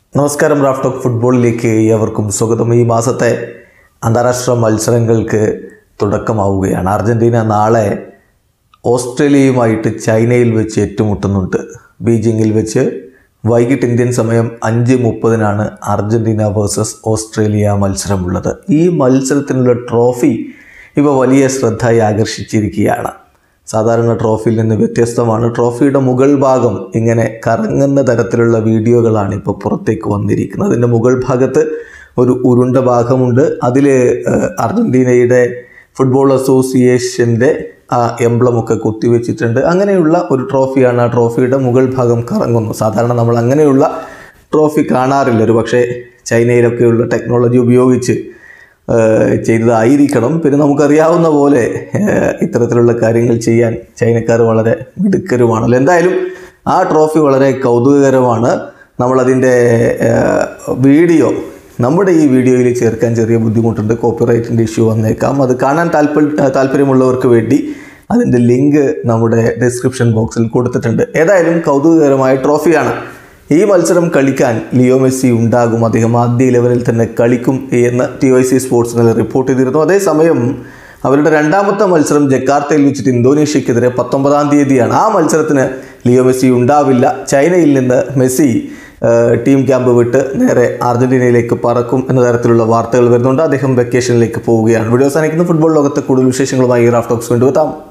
നമസ്കാരം റാഫ്റ്റോക്ക് ഫുട്ബോളിലേക്ക് ഏവർക്കും സ്വാഗതം ഈ മാസത്തെ അന്താരാഷ്ട്ര മത്സരങ്ങൾക്ക് തുടക്കമാവുകയാണ് അർജൻറ്റീന നാളെ ഓസ്ട്രേലിയയുമായിട്ട് ചൈനയിൽ വെച്ച് ഏറ്റുമുട്ടുന്നുണ്ട് ബീജിങ്ങിൽ വെച്ച് വൈകിട്ട് ഇന്ത്യൻ സമയം അഞ്ച് മുപ്പതിനാണ് അർജൻറ്റീന വേഴ്സസ് ഓസ്ട്രേലിയ മത്സരമുള്ളത് ഈ മത്സരത്തിനുള്ള ട്രോഫി ഇപ്പോൾ വലിയ ശ്രദ്ധ ആകർഷിച്ചിരിക്കുകയാണ് സാധാരണ ട്രോഫിയിൽ നിന്ന് വ്യത്യസ്തമാണ് ട്രോഫിയുടെ മുകൾ ഭാഗം ഇങ്ങനെ കറങ്ങുന്ന തരത്തിലുള്ള വീഡിയോകളാണ് ഇപ്പോൾ പുറത്തേക്ക് വന്നിരിക്കുന്നത് അതിൻ്റെ മുകൾ ഭാഗത്ത് ഒരു ഉരുണ്ട ഭാഗമുണ്ട് അതിൽ അർജൻറ്റീനയുടെ ഫുട്ബോൾ അസോസിയേഷൻ്റെ ആ എംബ്ലമൊക്കെ കുത്തിവെച്ചിട്ടുണ്ട് അങ്ങനെയുള്ള ഒരു ട്രോഫിയാണ് ആ ട്രോഫിയുടെ മുകൾ ഭാഗം കറങ്ങുന്നു സാധാരണ നമ്മൾ അങ്ങനെയുള്ള ട്രോഫി കാണാറില്ല ഒരു പക്ഷേ ചൈനയിലൊക്കെയുള്ള ടെക്നോളജി ഉപയോഗിച്ച് ഏഹ് ചെയ്തതായിരിക്കണം പിന്നെ നമുക്കറിയാവുന്ന പോലെ ഏഹ് ഇത്തരത്തിലുള്ള കാര്യങ്ങൾ ചെയ്യാൻ ചൈനക്കാർ വളരെ മിടുക്കരുമാണല്ലോ എന്തായാലും ആ ട്രോഫി വളരെ കൗതുകകരമാണ് നമ്മളതിൻ്റെ ഏഹ് വീഡിയോ നമ്മുടെ ഈ വീഡിയോയിൽ ചേർക്കാൻ ചെറിയ ബുദ്ധിമുട്ടുണ്ട് കോപ്പിറൈറ്റിൻ്റെ ഇഷ്യൂ വന്നേക്കാം അത് കാണാൻ താല്പര്യ താല്പര്യമുള്ളവർക്ക് വേണ്ടി അതിൻ്റെ ലിങ്ക് നമ്മുടെ ഡിസ്ക്രിപ്ഷൻ ബോക്സിൽ കൊടുത്തിട്ടുണ്ട് ഏതായാലും കൗതുകകരമായ ട്രോഫിയാണ് ഈ മത്സരം കളിക്കാൻ ലിയോ മെസ്സി ഉണ്ടാകും അദ്ദേഹം ആദ്യ ഇലവനിൽ തന്നെ കളിക്കും എന്ന് ടി വൈ സി സ്പോർട്സ് ഇന്നലെ റിപ്പോർട്ട് ചെയ്തിരുന്നു അതേസമയം അവരുടെ രണ്ടാമത്തെ മത്സരം ജക്കാർത്തയിൽ വെച്ചിട്ട് ഇന്തോനേഷ്യക്കെതിരെ പത്തൊമ്പതാം തീയതിയാണ് ആ മത്സരത്തിന് ലിയോ മെസ്സി ഉണ്ടാവില്ല ചൈനയിൽ നിന്ന് മെസ്സി ഏഹ്, ടീം ക്യാമ്പ് വിട്ട് നേരെ അർജന്റീനയിലേക്ക് പറക്കും എന്ന തരത്തിലുള്ള വാർത്തകൾ വരുന്നുണ്ട് അദ്ദേഹം വെക്കേഷനിലേക്ക് പോവുകയാണ് വീഡിയോ അവസാനിക്കുന്ന ഫുട്ബോൾ ലോകത്തെ കൂടുതൽ വിശേഷങ്ങളുമായി റാഫ്റ്റോക്സ് കൊണ്ടുവെത്താം